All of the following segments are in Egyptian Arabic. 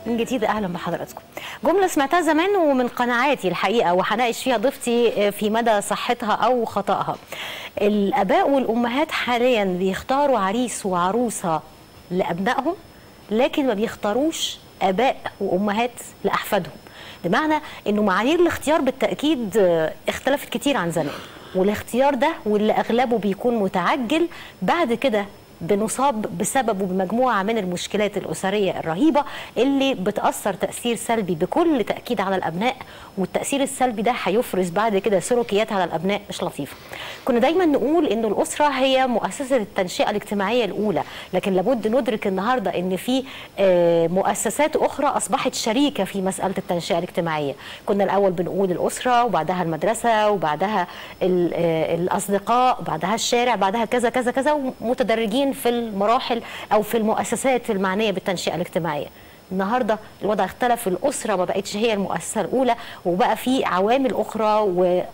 من جديد اهلا بحضراتكم. جمله سمعتها زمان ومن قناعاتي الحقيقه وهناقش فيها ضيفتي في مدى صحتها او خطأها. الاباء والامهات حاليا بيختاروا عريس وعروسه لابنائهم لكن ما بيختاروش اباء وامهات لاحفادهم. بمعنى انه معايير الاختيار بالتاكيد اختلفت كتير عن زمان. والاختيار ده واللي اغلبه بيكون متعجل بعد كده بنصاب بسببه بمجموعه من المشكلات الاسريه الرهيبه اللي بتاثر تاثير سلبي بكل تاكيد على الابناء والتاثير السلبي ده هيفرز بعد كده سلوكيات على الابناء مش لطيفه. كنا دايما نقول انه الاسره هي مؤسسه التنشئه الاجتماعيه الاولى، لكن لابد ندرك النهارده ان في مؤسسات اخرى اصبحت شريكه في مساله التنشئه الاجتماعيه. كنا الاول بنقول الاسره وبعدها المدرسه وبعدها الاصدقاء وبعدها الشارع بعدها كذا كذا كذا ومتدرجين في المراحل او في المؤسسات المعنيه بالتنشئه الاجتماعيه. النهارده الوضع اختلف الاسره ما بقتش هي المؤسسه الاولى وبقى في عوامل اخرى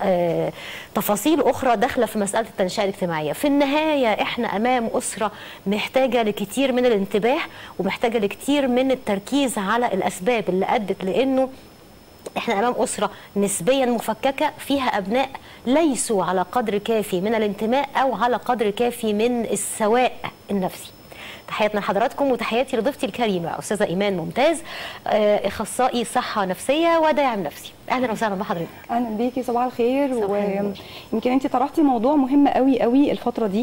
وتفاصيل اخرى داخله في مساله التنشئه الاجتماعيه في النهايه احنا امام اسره محتاجه لكثير من الانتباه ومحتاجه لكثير من التركيز على الاسباب اللي ادت لانه احنا امام اسره نسبيا مفككه فيها ابناء ليسوا على قدر كافي من الانتماء او على قدر كافي من السواء النفسي تحياتنا لحضراتكم وتحياتي لضيفتي الكريمه استاذه ايمان ممتاز اخصائي صحه نفسيه وداعم نفسي اهلا وسهلا بحضرتك اهلا بيكي صباح الخير ويمكن انت طرحتي موضوع مهم قوي قوي الفتره دي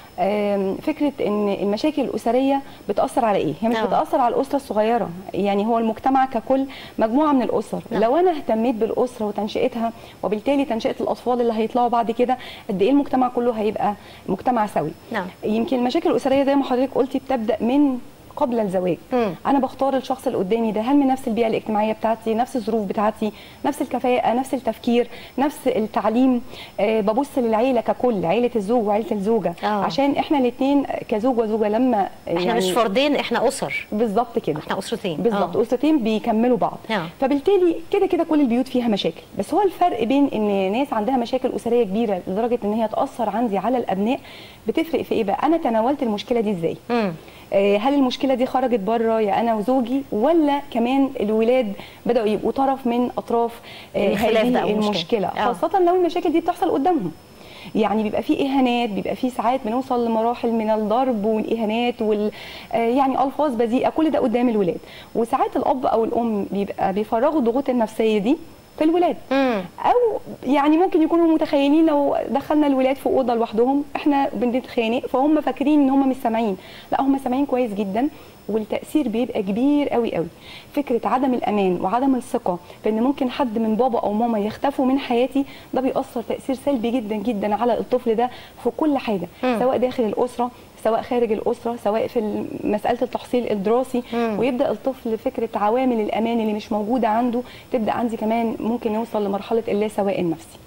فكره ان المشاكل الاسريه بتاثر على ايه هي مش أوه. بتاثر على الاسره الصغيره يعني هو المجتمع ككل مجموعه من الاسر أوه. لو انا اهتميت بالاسره وتنشئتها وبالتالي تنشئه الاطفال اللي هيطلعوا بعد كده قد ايه المجتمع كله هيبقى مجتمع سوي نعم. يمكن المشاكل الاسريه زي ما حضرتك قلتي بتبدا من قبل الزواج مم. انا بختار الشخص اللي قدامي ده هل من نفس البيئه الاجتماعيه بتاعتي نفس الظروف بتاعتي نفس الكفاءه نفس التفكير نفس التعليم آه ببص للعيله ككل عيله الزوج وعيله الزوجه آه. عشان احنا الاثنين كزوج وزوجه لما احنا يعني مش فردين احنا اسر بالظبط كده احنا اسرتين بالظبط اسرتين بيكملوا بعض آه. فبالتالي كده كده كل البيوت فيها مشاكل بس هو الفرق بين ان ناس عندها مشاكل اسريه كبيره لدرجه ان هي تاثر عندي على الابناء بتفرق في ايه بقى انا تناولت المشكله دي ازاي مم. هل المشكله دي خرجت بره يا انا وزوجي ولا كمان الولاد بداوا يبقوا طرف من اطراف هذه المشكله أوه. خاصه لو المشاكل دي بتحصل قدامهم يعني بيبقى في اهانات بيبقى في ساعات بنوصل لمراحل من الضرب والاهانات وال يعني الفاظ بذيئه كل ده قدام الولاد وساعات الاب او الام بيبقى بيفرغوا الضغوط النفسيه دي في الولاد مم. او يعني ممكن يكونوا متخيلين لو دخلنا الولاد في اوضه لوحدهم احنا بنتخانق فهم فاكرين ان هم مش سامعين لا هم سامعين كويس جدا والتاثير بيبقى كبير قوي قوي فكره عدم الامان وعدم الثقه في ان ممكن حد من بابا او ماما يختفوا من حياتي ده بيأثر تاثير سلبي جدا جدا على الطفل ده في كل حاجه مم. سواء داخل الاسره سواء خارج الاسره سواء في مساله التحصيل الدراسي مم. ويبدا الطفل فكره عوامل الامان اللي مش موجوده عنده تبدا عندي كمان ممكن يوصل لمرحله اللاسواء النفسي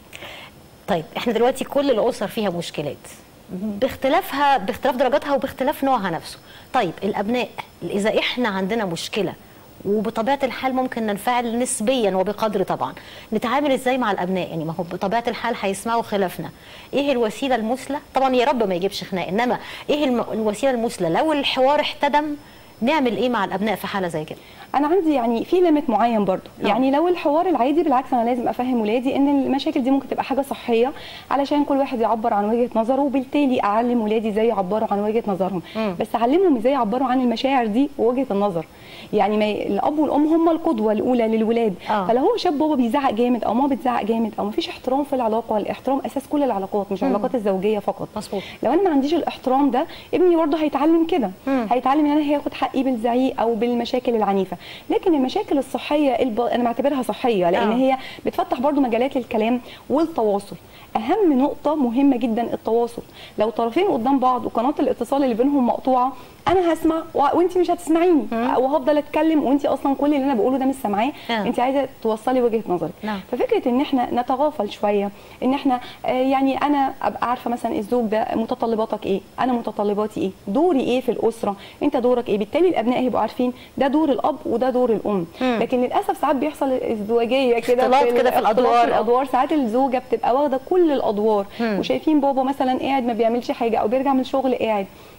طيب احنا دلوقتي كل الاسر فيها مشكلات باختلافها باختلاف درجاتها وباختلاف نوعها نفسه طيب الابناء اذا احنا عندنا مشكله وبطبيعه الحال ممكن ننفعل نسبيا وبقدر طبعا نتعامل ازاي مع الابناء يعني ما هو بطبيعه الحال هيسمعوا خلافنا ايه الوسيله المثلى طبعا يا رب ما يجيبش خناق انما ايه الم... الوسيله المثلى لو الحوار احتدم نعمل ايه مع الابناء في حاله زي كده انا عندي يعني في ليميت معين برضو أوه. يعني لو الحوار العادي بالعكس انا لازم افهم ولادي ان المشاكل دي ممكن تبقى حاجه صحيه علشان كل واحد يعبر عن وجهه نظره وبالتالي اعلم ولادي ازاي يعبروا عن وجهه نظرهم مم. بس اعلمهم ازاي يعبروا عن المشاعر دي ووجهه النظر يعني ما ي... الاب والام هم القدوه الاولى للولاد آه. فلو هو شاف بابا بيزعق جامد او ماما بتزعق جامد او ما فيش احترام في العلاقه الاحترام اساس كل العلاقات مش مم. العلاقات الزوجيه فقط مظبوط لو انا ما عنديش الاحترام ده ابني برضه هيتعلم كده مم. هيتعلم ان انا هياخد حقي بالزعيق او بالمشاكل العنيفه لكن المشاكل الصحيه الب... انا بعتبرها صحيه لان آه. هي بتفتح برضه مجالات للكلام والتواصل اهم نقطه مهمه جدا التواصل لو طرفين قدام بعض وقناه الاتصال اللي بينهم مقطوعه انا هسمع و... وانت مش هتسمعيني مم. وهفضل اتكلم وانت اصلا كل اللي انا بقوله ده مش سامعاه آه. انت عايزه توصلي وجهه نظرك نعم. ففكره ان احنا نتغافل شويه ان احنا آه، يعني انا ابقى عارفه مثلا الزوج ده متطلباتك ايه انا متطلباتي ايه دوري ايه في الاسره انت دورك ايه بالتالي الابناء هيبقوا عارفين ده دور الاب وده دور الام مم. لكن للاسف ساعات بيحصل ازدواجيه كده اختلاط ال- كده في اختلاط الأدوار. الادوار ساعات الزوجه بتبقى واخده كل الادوار مم. وشايفين بابا مثلا قاعد ما بيعملش حاجه او بيرجع من الشغل قاعد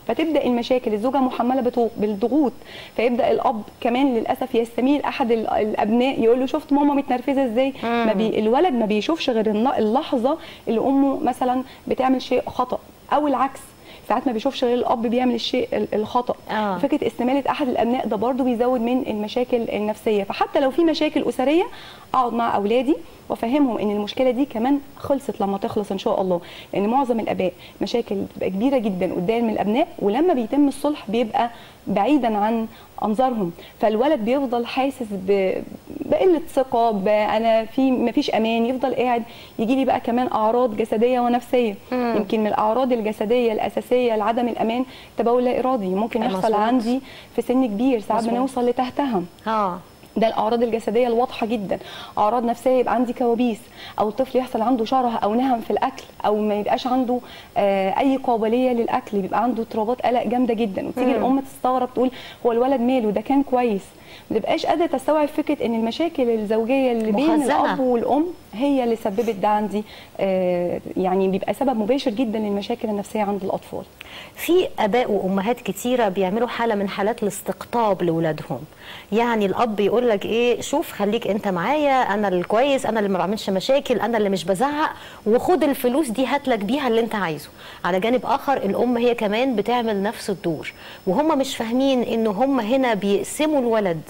فتبدا المشاكل الزوجه محمله بتو- بالضغوط فيبدا الاب كمان للاسف يستميل احد ال- الابناء يقول له شفت ماما متنرفزه ازاي ما بي الولد ما بيشوفش غير الن- اللحظه اللي امه مثلا بتعمل شيء خطا او العكس ساعات ما بيشوفش غير الاب بيعمل الشيء ال- الخطا آه. فكره استماله احد الابناء ده برضو بيزود من المشاكل النفسيه فحتى لو في مشاكل اسريه اقعد مع اولادي وافهمهم ان المشكله دي كمان خلصت لما تخلص ان شاء الله لان معظم الاباء مشاكل بتبقى كبيره جدا قدام الابناء ولما بيتم الصلح بيبقى بعيدا عن انظارهم فالولد بيفضل حاسس ب... بقله ثقه ب... انا في مفيش امان يفضل قاعد يجي لي بقى كمان اعراض جسديه ونفسيه مم. يمكن من الاعراض الجسديه الاساسيه لعدم الامان تبول لا ارادي ممكن يحصل مظبوط. عندي في سن كبير ساعات مظبوط. بنوصل لتهتهم اه ده الاعراض الجسديه الواضحه جدا اعراض نفسيه يبقى عندي كوابيس او الطفل يحصل عنده شره او نهم في الاكل او ما يبقاش عنده آه اي قابليه للاكل بيبقى عنده اضطرابات قلق جامده جدا وتيجي مم. الام تستغرب تقول هو الولد ماله ده كان كويس ما تبقاش قادره تستوعب فكره ان المشاكل الزوجيه اللي بين مخزنة. الاب والام هي اللي سببت ده عندي آه يعني بيبقى سبب مباشر جدا للمشاكل النفسيه عند الاطفال في اباء وامهات كتيره بيعملوا حاله من حالات الاستقطاب لاولادهم يعني الاب يقول لك ايه شوف خليك انت معايا انا الكويس انا اللي ما بعملش مشاكل انا اللي مش بزعق وخد الفلوس دي هات لك بيها اللي انت عايزه على جانب اخر الام هي كمان بتعمل نفس الدور وهم مش فاهمين ان هم هنا بيقسموا الولد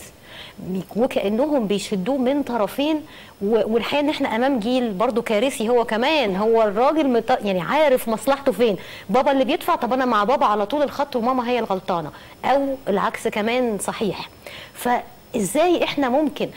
وكانهم بيشدوه من طرفين و- والحقيقه ان احنا امام جيل برضو كارثي هو كمان هو الراجل مت... يعني عارف مصلحته فين بابا اللي بيدفع طب انا مع بابا على طول الخط وماما هي الغلطانه او العكس كمان صحيح فازاي احنا ممكن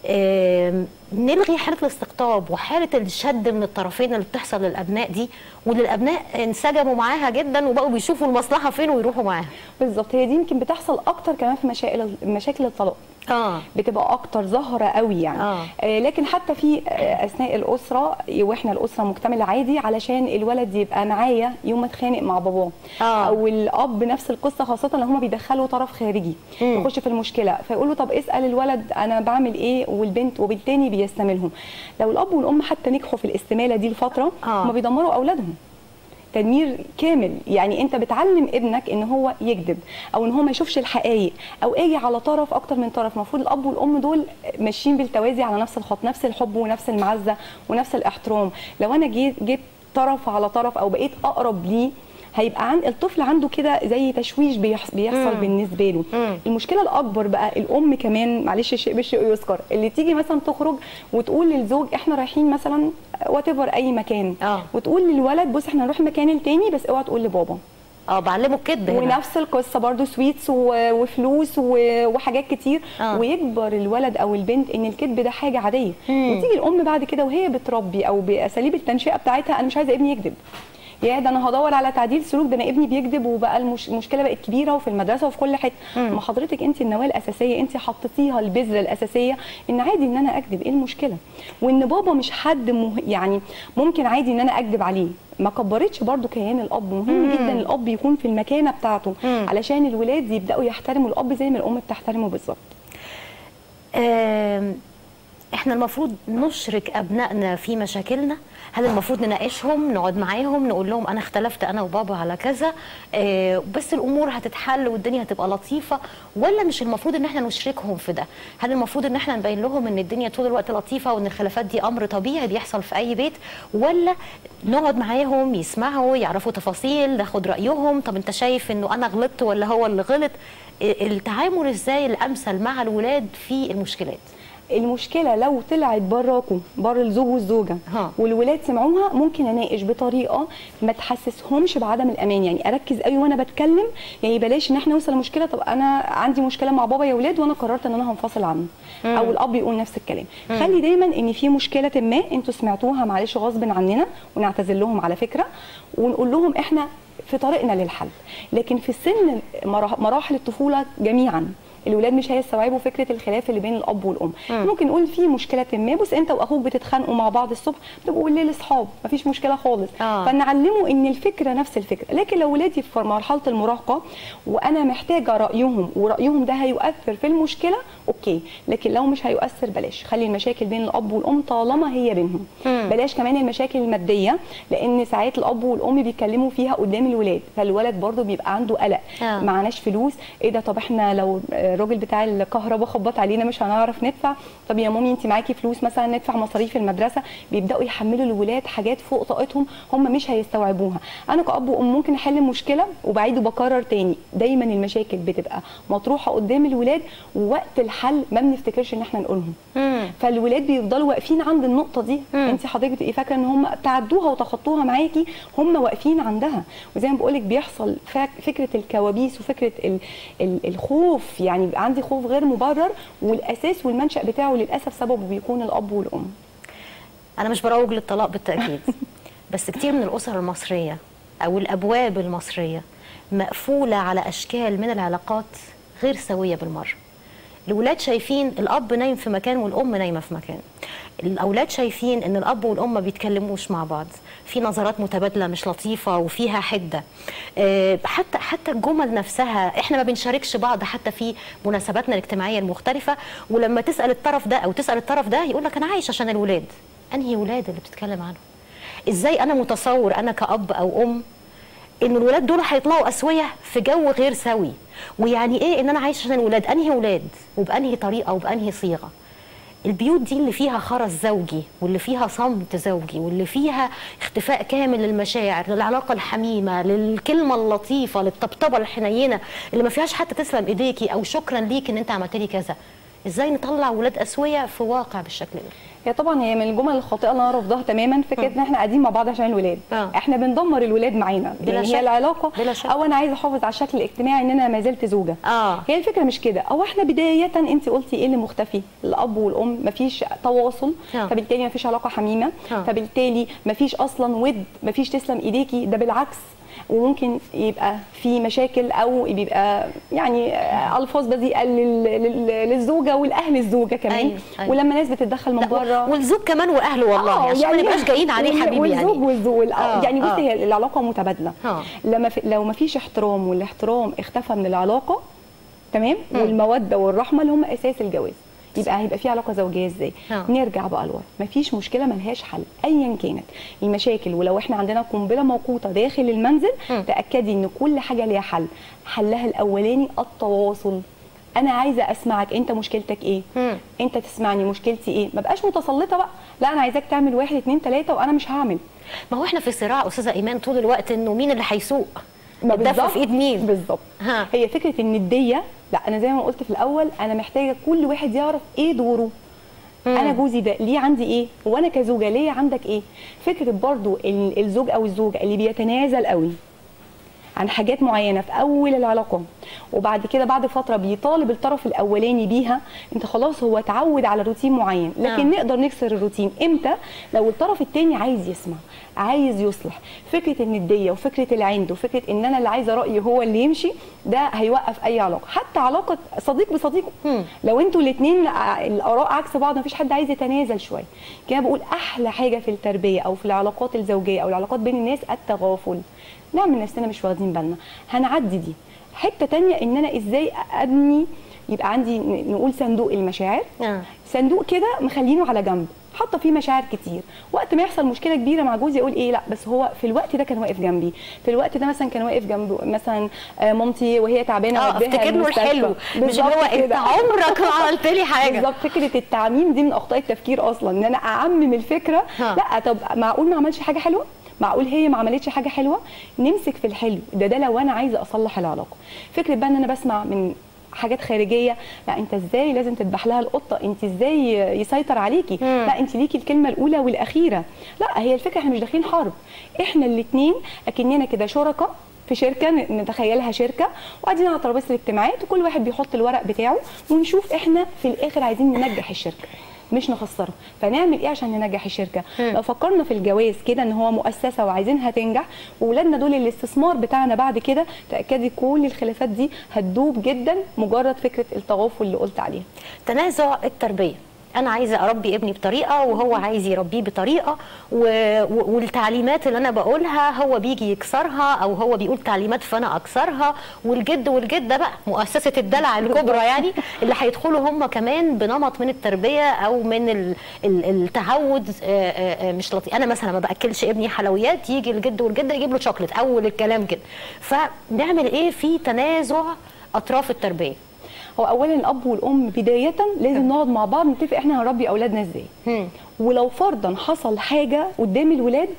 آم، نلغي حاله الاستقطاب وحاله الشد من الطرفين اللي بتحصل للابناء دي واللي الابناء انسجموا معاها جدا وبقوا بيشوفوا المصلحه فين ويروحوا معاها بالظبط هي دي يمكن بتحصل اكتر كمان في مشاكل مشاكل الطلاق اه بتبقى اكتر ظاهره قوي يعني آه. آه لكن حتى في آه اثناء الاسره واحنا الاسره مكتمله عادي علشان الولد يبقى معايا يوم ما اتخانق مع باباه آه. او الاب نفس القصه خاصه لو هما بيدخلوا طرف خارجي مم. يخش في المشكله فيقول له طب اسال الولد انا بعمل ايه والبنت وبالتالي بيستملهم لو الاب والام حتى نجحوا في الاستماله دي لفتره آه. هما بيدمروا اولادهم تدمير كامل يعني انت بتعلم ابنك ان هو يكذب او ان هو ما يشوفش الحقائق او اجي على طرف اكتر من طرف المفروض الاب والام دول ماشيين بالتوازي على نفس الخط نفس الحب ونفس المعزه ونفس الاحترام لو انا جيت جيت طرف على طرف او بقيت اقرب ليه هيبقى عن الطفل عنده كده زي تشويش بيحص- بيحصل مم. بالنسبه له مم. المشكله الاكبر بقى الام كمان معلش الشيء بالشيء يذكر اللي تيجي مثلا تخرج وتقول للزوج احنا رايحين مثلا وات اي مكان آه. وتقول للولد بص احنا هنروح المكان التاني بس اوعى تقول لبابا اه بعلمه الكذب هنا ونفس القصه برضو سويتس و- وفلوس و- وحاجات كتير آه. ويكبر الولد او البنت ان الكذب ده حاجه عاديه مم. وتيجي الام بعد كده وهي بتربي او باساليب التنشئه بتاعتها انا مش عايزه ابني يكذب يا ده انا هدور على تعديل سلوك ده انا ابني بيكذب وبقى المش... المشكله بقت كبيره وفي المدرسه وفي كل حته مم. ما حضرتك انت النواه الاساسيه انت حطيتيها البذره الاساسيه ان عادي ان انا اكذب ايه المشكله وان بابا مش حد مه... يعني ممكن عادي ان انا اكذب عليه ما كبرتش برضو كيان الاب مهم مم. جدا الاب يكون في المكانه بتاعته مم. علشان الولاد يبداوا يحترموا الاب زي ما الام بتحترمه بالظبط آم، احنا المفروض نشرك ابنائنا في مشاكلنا هل المفروض نناقشهم نقعد معاهم نقول لهم انا اختلفت انا وبابا على كذا آه، بس الامور هتتحل والدنيا هتبقى لطيفه ولا مش المفروض ان احنا نشركهم في ده هل المفروض ان احنا نبين لهم ان الدنيا طول الوقت لطيفه وان الخلافات دي امر طبيعي بيحصل في اي بيت ولا نقعد معاهم يسمعوا يعرفوا تفاصيل ناخد رايهم طب انت شايف انه انا غلطت ولا هو اللي غلط آه، التعامل ازاي الامثل مع الولاد في المشكلات المشكله لو طلعت براكم بره الزوج والزوجه ها. والولاد سمعوها ممكن اناقش بطريقه ما تحسسهمش بعدم الامان يعني اركز قوي وانا بتكلم يعني بلاش ان احنا نوصل لمشكله طب انا عندي مشكله مع بابا يا ولاد وانا قررت ان انا هنفصل عنه مم. او الاب يقول نفس الكلام مم. خلي دايما ان في مشكله ما انتوا سمعتوها معلش غصب عننا ونعتذر لهم على فكره ونقول لهم احنا في طريقنا للحل لكن في السن مرا- مراحل الطفوله جميعا الولاد مش هيستوعبوا فكره الخلاف اللي بين الاب والام ممكن نقول في مشكله ما بص انت واخوك بتتخانقوا مع بعض الصبح بتبقوا بالليل اصحاب مفيش مشكله خالص آه. فنعلمه ان الفكره نفس الفكره لكن لو ولادي في مرحله المراهقه وانا محتاجه رايهم ورايهم ده هيؤثر في المشكله اوكي لكن لو مش هيؤثر بلاش خلي المشاكل بين الاب والام طالما هي بينهم مم. بلاش كمان المشاكل الماديه لان ساعات الاب والام بيتكلموا فيها قدام الولاد فالولد برضو بيبقى عنده قلق آه. معناش فلوس ايه ده طب احنا لو الراجل بتاع الكهرباء خبط علينا مش هنعرف ندفع طب يا مامي انت معاكي فلوس مثلا ندفع مصاريف المدرسه بيبداوا يحملوا الولاد حاجات فوق طاقتهم هم مش هيستوعبوها انا كاب وام ممكن احل المشكله وبعيد وبكرر تاني دايما المشاكل بتبقى مطروحه قدام الولاد ووقت الحل ما بنفتكرش ان احنا نقولهم مم. فالولاد بيفضلوا واقفين عند النقطه دي مم. انت حضرتك بتبقي فاكره ان هم تعدوها وتخطوها معاكي هم واقفين عندها وزي ما بقولك بيحصل فك- فكره الكوابيس وفكره ال ال الخوف يعني بيبقى عندي خوف غير مبرر والاساس والمنشا بتاعه للاسف سببه بيكون الاب والام انا مش بروج للطلاق بالتاكيد بس كتير من الاسر المصريه او الابواب المصريه مقفوله على اشكال من العلاقات غير سويه بالمره الولاد شايفين الاب نايم في مكان والام نايمه في مكان الاولاد شايفين ان الاب والام ما بيتكلموش مع بعض في نظرات متبادله مش لطيفه وفيها حده آه، حتى حتى الجمل نفسها احنا ما بنشاركش بعض حتى في مناسباتنا الاجتماعيه المختلفه ولما تسال الطرف ده او تسال الطرف ده يقول لك انا عايش عشان الولاد انهي ولاد اللي بتتكلم عنهم ازاي انا متصور انا كاب او ام ان الولاد دول هيطلعوا اسويه في جو غير سوي ويعني ايه ان انا عايش عشان الولاد انهي ولاد وبانهي طريقه وبانهي صيغه البيوت دي اللي فيها خرس زوجي واللي فيها صمت زوجي واللي فيها اختفاء كامل للمشاعر للعلاقه الحميمه للكلمه اللطيفه للطبطبه الحنينه اللي ما فيهاش حتى تسلم ايديكي او شكرا ليك ان انت عملت لي كذا ازاي نطلع ولاد اسويه في واقع بالشكل ده هي طبعا هي من الجمل الخاطئه اللي انا رافضاها تماما فكره ان احنا قاعدين مع بعض عشان الولاد آه. احنا بندمر الولاد معانا بلا يعني شك. هي العلاقه بلا شك. او انا عايزه احافظ على الشكل الاجتماعي ان انا ما زلت زوجه اه هي الفكره مش كده هو احنا بدايه انت قلتي ايه اللي مختفي الاب والام مفيش تواصل آه. فبالتالي مفيش علاقه حميمه آه. فبالتالي مفيش اصلا ود مفيش تسلم ايديكي ده بالعكس وممكن يبقى في مشاكل او بيبقى يعني آه، الفاظ بذيئه لل- لل- للزوجه والاهل الزوجه كمان أيوة، أيوة. ولما ناس بتتدخل من لا، بره والزوج كمان واهله والله آه، عشان ما نبقاش جايين عليه وال- حبيبي والزوج يعني والزوج آه، يعني بصي آه. هي العلاقه متبادله آه. لما في لو ما فيش احترام والاحترام اختفى من العلاقه تمام مم. والموده والرحمه اللي هم اساس الجواز يبقى هيبقى في علاقه زوجيه ازاي آه. نرجع بقى لورا مفيش مشكله ملهاش حل ايا كانت المشاكل ولو احنا عندنا قنبله موقوته داخل المنزل مم. تاكدي ان كل حاجه ليها حل حلها الاولاني التواصل انا عايزه اسمعك انت مشكلتك ايه مم. انت تسمعني مشكلتي ايه ما بقاش متسلطه بقى لا انا عايزاك تعمل واحد اتنين تلاته وانا مش هعمل ما هو احنا في صراع استاذه ايمان طول الوقت انه مين اللي هيسوق ما الدفع بالظبط. في ايد مين بالظبط ها. هي فكره النديه لا انا زي ما قلت في الاول انا محتاجه كل واحد يعرف ايه دوره مم. انا جوزي ده ليه عندي ايه وانا كزوجه ليه عندك ايه فكره برضو ال- الزوج او الزوجه اللي بيتنازل قوي عن حاجات معينه في اول العلاقه وبعد كده بعد فتره بيطالب الطرف الاولاني بيها انت خلاص هو اتعود على روتين معين لكن آه. نقدر نكسر الروتين امتى لو الطرف التاني عايز يسمع عايز يصلح فكره النديه وفكره العند وفكره ان انا اللي عايزه رايي هو اللي يمشي ده هيوقف اي علاقه حتى علاقه صديق بصديقه مم. لو انتوا الاثنين الاراء عكس بعض مفيش حد عايز يتنازل شويه كده بقول احلى حاجه في التربيه او في العلاقات الزوجيه او العلاقات بين الناس التغافل نعمل نفسنا مش واخدين بالنا هنعدي دي حته تانية ان انا ازاي ابني يبقى عندي ن- نقول صندوق المشاعر آه. صندوق كده مخلينه على جنب حاطه فيه مشاعر كتير وقت ما يحصل مشكله كبيره مع جوزي اقول ايه لا بس هو في الوقت ده كان واقف جنبي في الوقت ده مثلا كان واقف جنب مثلا آه، مامتي وهي تعبانه اه وأوديها افتكر له المستشفى. الحلو مش اللي بالظبط هو انت كده. عمرك ما عملت لي حاجه بالظبط فكره التعميم دي من اخطاء التفكير اصلا ان انا اعمم الفكره ها. لا طب معقول ما عملش حاجه حلوه معقول هي ما عملتش حاجه حلوه نمسك في الحلو ده ده لو انا عايزه اصلح العلاقه فكره بقى ان انا بسمع من حاجات خارجيه لا انت ازاي لازم تذبح لها القطه انت ازاي يسيطر عليكي مم. لا انت ليكي الكلمه الاولى والاخيره لا هي الفكره احنا مش داخلين حرب احنا الاثنين اكننا كده شركاء في شركه ن- نتخيلها شركه وقاعدين على ترابيزه الاجتماعات وكل واحد بيحط الورق بتاعه ونشوف احنا في الاخر عايزين ننجح الشركه مش نخسرها فنعمل ايه عشان ننجح الشركه مم. لو فكرنا في الجواز كده ان هو مؤسسه وعايزينها تنجح واولادنا دول الاستثمار بتاعنا بعد كده تاكدي كل الخلافات دي هتدوب جدا مجرد فكره التغافل اللي قلت عليها تنازع التربيه انا عايزه اربي ابني بطريقه وهو عايز يربيه بطريقه و... و... والتعليمات اللي انا بقولها هو بيجي يكسرها او هو بيقول تعليمات فانا اكسرها والجد والجده بقى مؤسسه الدلع الكبرى يعني اللي هيدخلوا هم كمان بنمط من التربيه او من ال... ال... التعود آه، آه، آه، مش لطيف انا مثلا ما باكلش ابني حلويات يجي الجد والجده يجيب له شوكليت اول الكلام كده فنعمل ايه في تنازع اطراف التربيه هو اولا الاب والام بدايه لازم نقعد مع بعض نتفق احنا هنربي اولادنا ازاي هم. ولو فرضا حصل حاجه قدام الولاد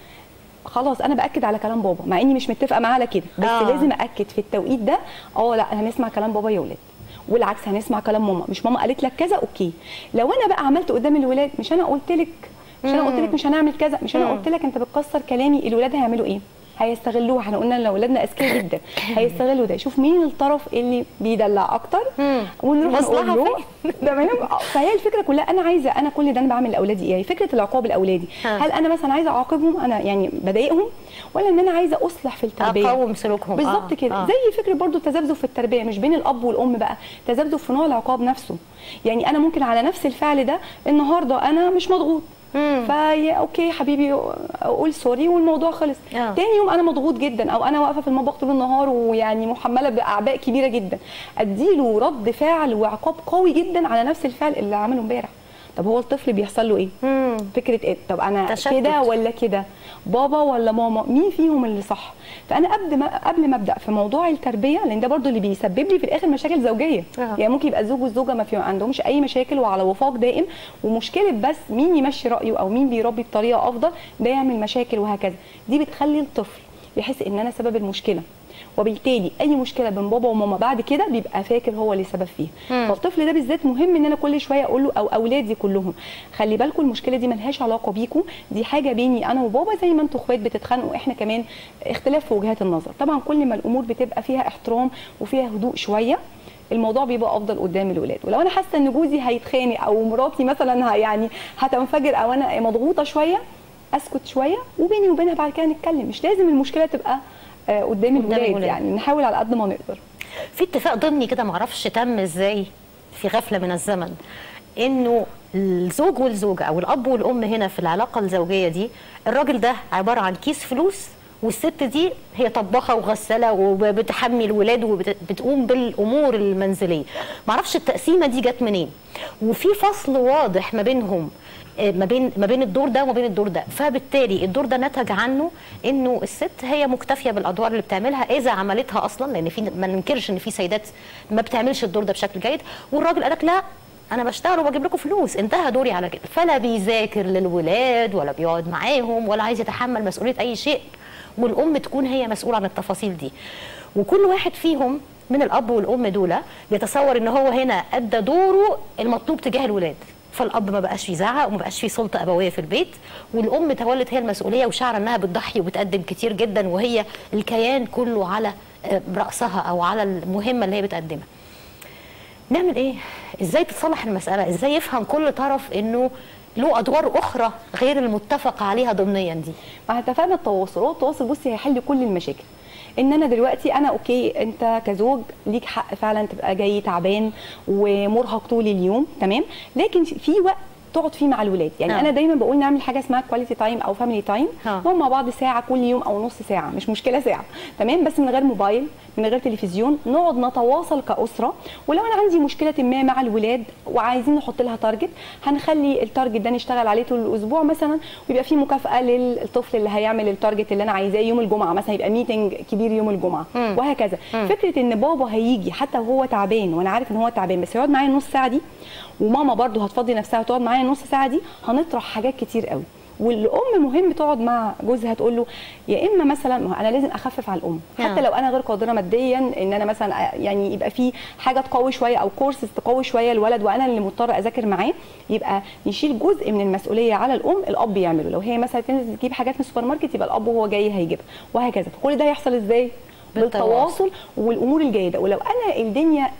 خلاص انا باكد على كلام بابا مع اني مش متفقه معاه على كده بس آه. آه. لازم اكد في التوقيت ده اه لا هنسمع كلام بابا يا ولاد والعكس هنسمع كلام ماما مش ماما قالت لك كذا اوكي لو انا بقى عملت قدام الولاد مش انا قلت لك مش انا قلت لك مش هنعمل كذا مش انا مم. قلت لك انت بتكسر كلامي الولاد هيعملوا ايه هيستغلوه احنا قلنا لو اولادنا اذكياء جدا هيستغلوا ده شوف مين الطرف اللي بيدلع اكتر مم. ونروح مصلحة نقول له تمام آه، فهي الفكره كلها انا عايزه انا كل ده انا بعمل لاولادي ايه فكره العقاب الاولادي ها. هل انا مثلا عايزه اعاقبهم انا يعني بضايقهم ولا ان انا عايزه اصلح في التربيه اقوم سلوكهم بالظبط آه، كده آه. زي فكره برضو التذبذب في التربيه مش بين الاب والام بقى تذبذب في نوع العقاب نفسه يعني انا ممكن على نفس الفعل ده النهارده انا مش مضغوط مم. فيا اوكي حبيبي قول سوري والموضوع خلص آه. تاني يوم انا مضغوط جدا او انا واقفه في المطبخ طول النهار ويعني محمله باعباء كبيره جدا اديله رد فعل وعقاب قوي جدا على نفس الفعل اللي عمله امبارح طب هو الطفل بيحصل له ايه مم. فكره ايه طب انا تشتت. كده ولا كده بابا ولا ماما مين فيهم اللي صح فانا قبل ما قبل ما ابدا في موضوع التربيه لان ده برضو اللي بيسبب لي في الاخر مشاكل زوجيه آه. يعني ممكن يبقى الزوج والزوجه ما في عندهمش اي مشاكل وعلى وفاق دائم ومشكله بس مين يمشي رايه او مين بيربي بطريقه افضل ده يعمل مشاكل وهكذا دي بتخلي الطفل يحس ان انا سبب المشكله وبالتالي اي مشكله بين بابا وماما بعد كده بيبقى فاكر هو اللي سبب فيها مم. فالطفل ده بالذات مهم ان انا كل شويه اقول له او اولادي كلهم خلي بالكم المشكله دي ملهاش علاقه بيكم دي حاجه بيني انا وبابا زي ما انتوا اخوات بتتخانقوا احنا كمان اختلاف في وجهات النظر طبعا كل ما الامور بتبقى فيها احترام وفيها هدوء شويه الموضوع بيبقى افضل قدام الولاد ولو انا حاسه ان جوزي هيتخانق او مراتي مثلا ه- يعني هتنفجر او انا مضغوطه شويه اسكت شويه وبيني وبينها بعد كده نتكلم مش لازم المشكله تبقى آه، قدام الولاد الولاد. يعني نحاول على قد ما نقدر في اتفاق ضمني كده معرفش تم ازاي في غفله من الزمن انه الزوج والزوجه او الاب والام هنا في العلاقه الزوجيه دي الراجل ده عباره عن كيس فلوس والست دي هي طباخه وغساله وبتحمي الولاد وبتقوم بالامور المنزليه معرفش التقسيمه دي جت منين وفي فصل واضح ما بينهم آه، ما بين ما بين الدور ده وما بين الدور ده فبالتالي الدور ده نتج عنه انه الست هي مكتفيه بالادوار اللي بتعملها اذا عملتها اصلا لان في ما ننكرش ان في سيدات ما بتعملش الدور ده بشكل جيد والراجل قالك لا انا بشتغل وبجيب لكم فلوس انتهى دوري على كده فلا بيذاكر للولاد ولا بيقعد معاهم ولا عايز يتحمل مسؤوليه اي شيء والام تكون هي مسؤوله عن التفاصيل دي وكل واحد فيهم من الاب والام دول بيتصور ان هو هنا ادى دوره المطلوب تجاه الولاد فالاب ما بقاش يزعق وما بقاش في سلطه ابويه في البيت والام تولت هي المسؤوليه وشعر انها بتضحي وبتقدم كتير جدا وهي الكيان كله على آه، راسها او على المهمه اللي هي بتقدمها نعمل ايه ازاي تتصلح المساله ازاي يفهم كل طرف انه له ادوار اخرى غير المتفق عليها ضمنيا دي ما اتفقنا التواصل هو التواصل بصي هيحل كل المشاكل ان انا دلوقتي انا اوكي انت كزوج ليك حق فعلا تبقى جاي تعبان ومرهق طول اليوم تمام لكن في وقت تقعد فيه مع الولاد يعني آه. انا دايما بقول نعمل حاجه اسمها كواليتي تايم او فاميلي تايم آه. نقعد مع بعض ساعه كل يوم او نص ساعه مش مشكله ساعه تمام بس من غير موبايل من غير تلفزيون نقعد نتواصل كاسره ولو انا عندي مشكله ما مع الولاد وعايزين نحط لها تارجت هنخلي التارجت ده نشتغل عليه طول الاسبوع مثلا ويبقى في مكافاه للطفل اللي هيعمل التارجت اللي انا عايزاه يوم الجمعه مثلا يبقى ميتنج كبير يوم الجمعه مم. وهكذا مم. فكره ان بابا هيجي حتى وهو تعبان وانا عارف ان هو تعبان بس يقعد معايا النص ساعه دي وماما برضو هتفضي نفسها وتقعد معايا النص ساعه دي هنطرح حاجات كتير قوي والام مهم تقعد مع جوزها تقول له يا اما مثلا ما هو انا لازم اخفف على الام حتى آه. لو انا غير قادره ماديا ان انا مثلا يعني يبقى في حاجه تقوي شويه او كورسز تقوي شويه الولد وانا اللي مضطره اذاكر معاه يبقى نشيل جزء من المسؤوليه على الام الاب يعمله لو هي مثلا تنزل تجيب حاجات من السوبر ماركت يبقى الاب وهو جاي هيجيبها وهكذا فكل ده يحصل ازاي بالتواصل. بالتواصل والامور الجيده ولو انا الدنيا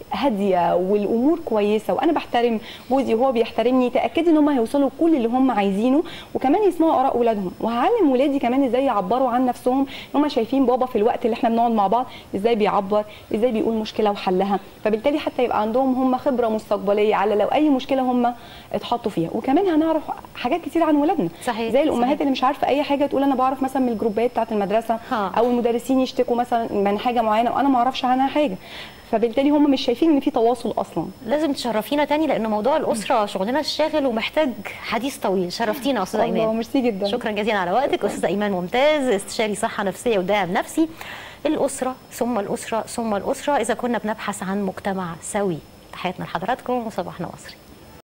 هاديه والامور كويسه وانا بحترم جوزي وهو بيحترمني تاكدي ان هم هيوصلوا لكل اللي هم عايزينه وكمان يسمعوا اراء اولادهم وهعلم ولادي كمان ازاي يعبروا عن نفسهم ان هم شايفين بابا في الوقت اللي احنا بنقعد مع بعض ازاي بيعبر ازاي بيقول مشكله وحلها فبالتالي حتى يبقى عندهم هم خبره مستقبليه على لو اي مشكله هم اتحطوا فيها وكمان هنعرف حاجات كتير عن ولادنا صحيح زي الامهات صحيح. اللي مش عارفه اي حاجه تقول انا بعرف مثلا من الجروبات بتاعه المدرسه ها. او المدرسين يشتكوا مثلا من حاجه معينه وانا ما اعرفش عنها حاجه فبالتالي هم مش شايفين ان في تواصل اصلا لازم تشرفينا تاني لان موضوع الاسره شغلنا الشاغل ومحتاج حديث طويل شرفتينا يا استاذه الله ايمان ميرسي جدا شكرا جزيلا على وقتك استاذه ايمان ممتاز استشاري صحه نفسيه وداعم نفسي الاسره ثم الاسره ثم الاسره اذا كنا بنبحث عن مجتمع سوي تحياتنا لحضراتكم وصباحنا مصري